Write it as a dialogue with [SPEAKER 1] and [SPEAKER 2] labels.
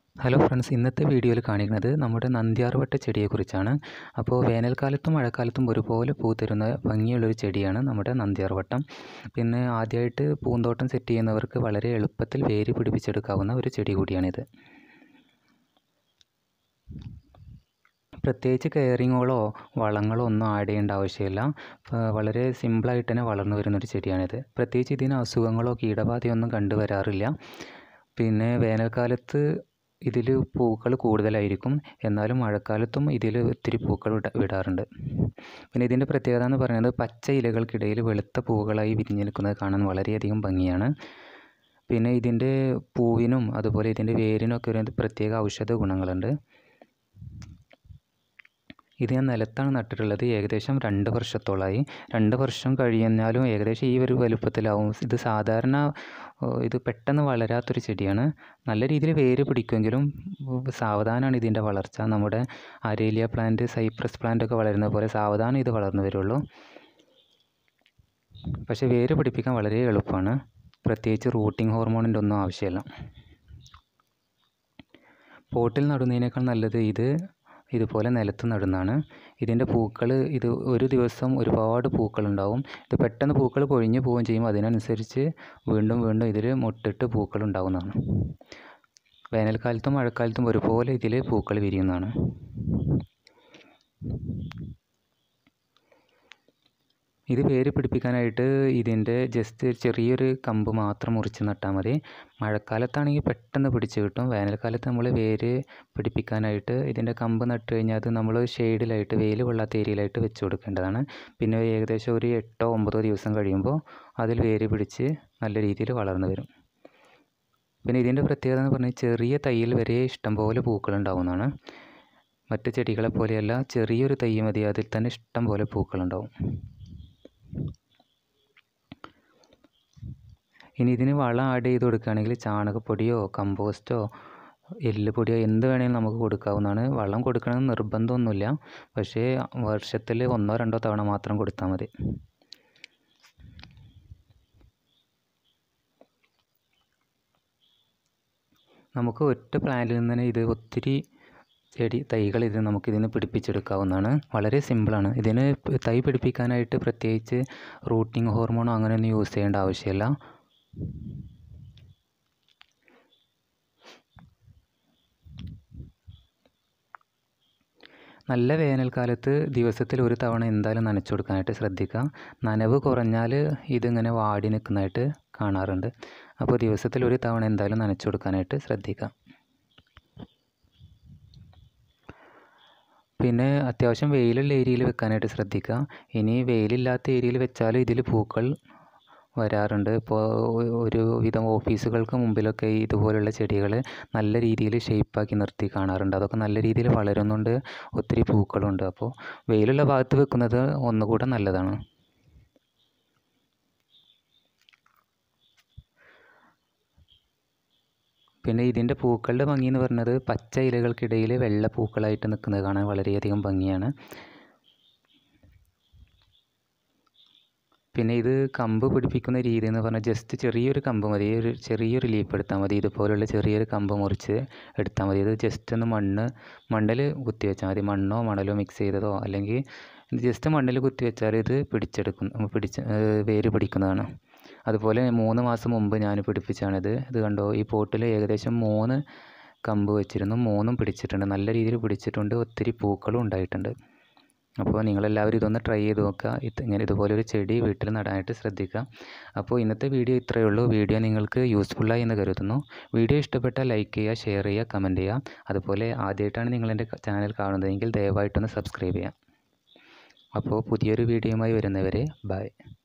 [SPEAKER 1] hello friends ഇന്നത്തെ വീഡിയോയിൽ കാണിക്കുന്നത് നമ്മുടെ നന്ദ്യാർവട്ട ചെടിയെക്കുറിച്ചാണ് അപ്പോൾ വേനൽക്കാലത്തും മഴക്കാലത്തും ഒരുപോലെ പൂ തരുന്ന ഭംഗിയുള്ളൊരു ചെടിയാണ് നമ്മുടെ നന്ദ്യാർവട്ടം പിന്നെ ആദ്യമായിട്ട് പൂന്തോട്ടം സെറ്റ് ചെയ്യുന്നവർക്ക് വളരെ എളുപ്പത്തിൽ വേര് പിടിപ്പിച്ചെടുക്കാവുന്ന ഒരു ചെടി കൂടിയാണിത് പ്രത്യേകിച്ച് കെയറിങ്ങുകളോ വളങ്ങളോ ഒന്നും ആഡ് ചെയ്യേണ്ട ആവശ്യമില്ല ഫ- വളരെ സിമ്പിളായിട്ട് തന്നെ വളർന്നു വരുന്നൊരു ചെടിയാണിത് പ്രത്യേകിച്ച് ഇതിന് അസുഖങ്ങളോ കീടബാധയൊന്നും കണ്ടുവരാറില്ല പിന്നെ വേനൽക്കാലത്ത് ഇതിൽ പൂക്കൾ കൂടുതലായിരിക്കും എന്നാലും മഴക്കാലത്തും ഇതിൽ ഒത്തിരി പൂക്കൾ വിട വിടാറുണ്ട് പിന്നെ ഇതിൻ്റെ പ്രത്യേകത എന്ന് പറയുന്നത് പച്ച ഇലകൾക്കിടയിൽ വെളുത്ത പൂവുകളായി വിരിഞ്ഞ് നിൽക്കുന്നത് കാണാൻ വളരെയധികം ഭംഗിയാണ് പിന്നെ ഇതിൻ്റെ പൂവിനും അതുപോലെ ഇതിൻ്റെ വേരിനൊക്കെ ഒരു പ്രത്യേക ഔഷധ ഗുണങ്ങളുണ്ട് ഇത് ഞാൻ നിലത്താണ് നട്ടിട്ടുള്ളത് ഏകദേശം രണ്ട് വർഷത്തോളമായി രണ്ട് വർഷം കഴിഞ്ഞാലും ഏകദേശം ഈ ഒരു വലുപ്പത്തിലാവും ഇത് സാധാരണ ഓ, ഇത് പെട്ടെന്ന് വളരാത്തൊരു ചെടിയാണ് നല്ല രീതിയിൽ വേര് പിടിക്കുമെങ്കിലും ഉം, സാവധാനമാണ് ഇതിൻ്റെ വളർച്ച നമ്മുടെ അരേലിയ പ്ലാന്റ് സൈപ്രസ് പ്ലാന്റ് ഒക്കെ വളരുന്ന പോലെ സാവധാനം ഇത് വളർന്നു വരുള്ളൂ പക്ഷേ വേര് പിടിപ്പിക്കാൻ വളരെ എളുപ്പമാണ് പ്രത്യേകിച്ച് റൂട്ടിംഗ് ഹോർമോണിൻ്റെ ഒന്നും ആവശ്യമില്ല പോട്ടിൽ നടുന്നതിനേക്കാൾ നല്ലത് ഇത് ഇതുപോലെ നിലത്ത് നടുന്നതാണ് ഇതിൻ്റെ പൂക്കൾ ഇത് ഒരു ദിവസം ഒരുപാട് പൂക്കളുണ്ടാവും ഇത് പെട്ടെന്ന് പൂക്കൾ പൊഴിഞ്ഞു പോവുകയും ചെയ്യും അതിനനുസരിച്ച് വീണ്ടും വീണ്ടും ഇതിൽ മുട്ടിട്ട് പൂക്കൾ ഉണ്ടാവുന്നതാണ് വേനൽക്കാലത്തും മഴക്കാലത്തും ഒരുപോലെ ഇതിൽ പൂക്കൾ വിരിയുന്നതാണ് ഇത് വേര് പിടിപ്പിക്കാനായിട്ട് ഇതിൻ്റെ ജസ്റ്റ് ചെറിയൊരു കമ്പ് മാത്രം മുറിച്ച് നട്ടാൽ മതി മഴക്കാലത്താണെങ്കിൽ പെട്ടെന്ന് പിടിച്ച് കിട്ടും വേനൽക്കാലത്ത് നമ്മൾ വേര് പിടിപ്പിക്കാനായിട്ട് ഇതിൻ്റെ കമ്പ് നട്ട് കഴിഞ്ഞാൽ അത് നമ്മൾ ഷെയ്ഡിലായിട്ട് വെയിൽ കൊള്ളാത്ത ഏരിയയിലായിട്ട് വെച്ച് കൊടുക്കേണ്ടതാണ് പിന്നെ ഏകദേശം ഒരു എട്ടോ ഒമ്പതോ ദിവസം കഴിയുമ്പോൾ അതിൽ വേര് പിടിച്ച് നല്ല രീതിയിൽ വളർന്നു വരും പിന്നെ ഇതിൻ്റെ പ്രത്യേകത എന്ന് പറഞ്ഞാൽ ചെറിയ തൈയിൽ വരെ ഇഷ്ടംപോലെ പൂക്കളുണ്ടാവുന്നതാണ് മറ്റ് ചെടികളെ പോലെയല്ല ചെറിയൊരു തൈ മതി അതിൽ തന്നെ ഇഷ്ടം പോലെ പൂക്കളുണ്ടാവും ഇനി ഇതിന് വളം ആഡ് ചെയ്ത് കൊടുക്കുകയാണെങ്കിൽ ചാണകപ്പൊടിയോ കമ്പോസ്റ്റോ എല്ലുപൊടിയോ എന്ത് വേണമെങ്കിലും നമുക്ക് കൊടുക്കാവുന്നതാണ് വളം കൊടുക്കണമെന്ന് നിർബന്ധമൊന്നുമില്ല പക്ഷേ വർഷത്തിൽ ഒന്നോ രണ്ടോ തവണ മാത്രം കൊടുത്താൽ മതി നമുക്ക് ഒറ്റ പ്ലാന്റിൽ നിന്ന് തന്നെ ഇത് ഒത്തിരി ചെടി തൈകൾ ഇത് നമുക്കിതിന് പിടിപ്പിച്ചെടുക്കാവുന്നതാണ് വളരെ സിമ്പിളാണ് ഇതിന് പ് തൈ പിടിപ്പിക്കാനായിട്ട് പ്രത്യേകിച്ച് റൂട്ടിംഗ് ഹോർമോണോ അങ്ങനെയൊന്നും യൂസ് ചെയ്യേണ്ട ആവശ്യമില്ല നല്ല വേനൽക്കാലത്ത് ദിവസത്തിൽ ഒരു തവണ എന്തായാലും നനച്ചു കൊടുക്കാനായിട്ട് ശ്രദ്ധിക്കുക നനവ് കുറഞ്ഞാൽ ഇതിങ്ങനെ വാടി നിൽക്കുന്നതായിട്ട് കാണാറുണ്ട് അപ്പോൾ ദിവസത്തിൽ ഒരു തവണ എന്തായാലും നനച്ചു കൊടുക്കാനായിട്ട് ശ്രദ്ധിക്കുക പിന്നെ അത്യാവശ്യം വെയിലുള്ള ഏരിയയിൽ വെക്കാനായിട്ട് ശ്രദ്ധിക്കുക ഇനി വെയിലില്ലാത്ത ഏരിയയിൽ വെച്ചാൽ ഇതിൽ പൂക്കൾ വരാറുണ്ട് ഇപ്പോൾ ഒരു വിധം ഓഫീസുകൾക്ക് മുമ്പിലൊക്കെ ഈ ഇതുപോലുള്ള ചെടികൾ നല്ല രീതിയിൽ ഷേപ്പാക്കി നിർത്തി കാണാറുണ്ട് അതൊക്കെ നല്ല രീതിയിൽ വളരുന്നുണ്ട് ഒത്തിരി പൂക്കളുണ്ട് അപ്പോൾ വെയിലുള്ള ഭാഗത്ത് വെക്കുന്നത് ഒന്നുകൂടെ നല്ലതാണ് പിന്നെ ഇതിൻ്റെ പൂക്കളുടെ ഭംഗി എന്ന് പറയുന്നത് പച്ച ഇലകൾക്കിടയിൽ വെള്ള പൂക്കളായിട്ട് നിൽക്കുന്നത് കാണാൻ വളരെയധികം ഭംഗിയാണ് പിന്നെ ഇത് കമ്പ് പിടിപ്പിക്കുന്ന രീതി എന്ന് പറഞ്ഞാൽ ജസ്റ്റ് ചെറിയൊരു കമ്പ് മതി ഒരു ചെറിയൊരു ലീഫ് എടുത്താൽ മതി ഇതുപോലുള്ള ചെറിയൊരു കമ്പ് മുറിച്ച് എടുത്താൽ മതി ഇത് ജസ്റ്റ് ഒന്ന് മണ്ണ് മണ്ണിൽ കുത്തി വെച്ചാൽ മതി മണ്ണോ മണലോ മിക്സ് ചെയ്തതോ അല്ലെങ്കിൽ ജസ്റ്റ് മണ്ണിൽ കുത്തി വെച്ചാൽ ഇത് പിടിച്ചെടുക്കും പിടിച്ച് ഏഹ് വേര് പിടിക്കുന്നതാണ് അതുപോലെ മൂന്ന് മാസം മുമ്പ് ഞാൻ പിടിപ്പിച്ചാണിത് ഇത് കണ്ടോ ഈ പോട്ടിൽ ഏകദേശം മൂന്ന് കമ്പ് വെച്ചിരുന്നു മൂന്നും പിടിച്ചിട്ടുണ്ട് നല്ല രീതിയിൽ പിടിച്ചിട്ടുണ്ട് ഒത്തിരി പൂക്കളും ഉണ്ടായിട്ടുണ്ട് അപ്പോൾ നിങ്ങളെല്ലാവരും ഇതൊന്ന് ട്രൈ ചെയ്ത് നോക്കുക ഇത് ഇങ്ങനെ ഇതുപോലൊരു ചെടി വീട്ടിൽ നടാനായിട്ട് ശ്രദ്ധിക്കുക അപ്പോൾ ഇന്നത്തെ വീഡിയോ ഇത്രയേ ഉള്ളൂ വീഡിയോ നിങ്ങൾക്ക് യൂസ്ഫുള്ളായി എന്ന് കരുതുന്നു വീഡിയോ ഇഷ്ടപ്പെട്ടാൽ ലൈക്ക് ചെയ്യുക ഷെയർ ചെയ്യുക കമൻറ്റ് ചെയ്യുക അതുപോലെ ആദ്യമായിട്ടാണ് നിങ്ങൾ എൻ്റെ ചാനൽ കാണുന്നതെങ്കിൽ ദയവായിട്ടൊന്ന് സബ്സ്ക്രൈബ് ചെയ്യുക അപ്പോൾ പുതിയൊരു വീഡിയോയുമായി വരുന്നവരെ ബൈ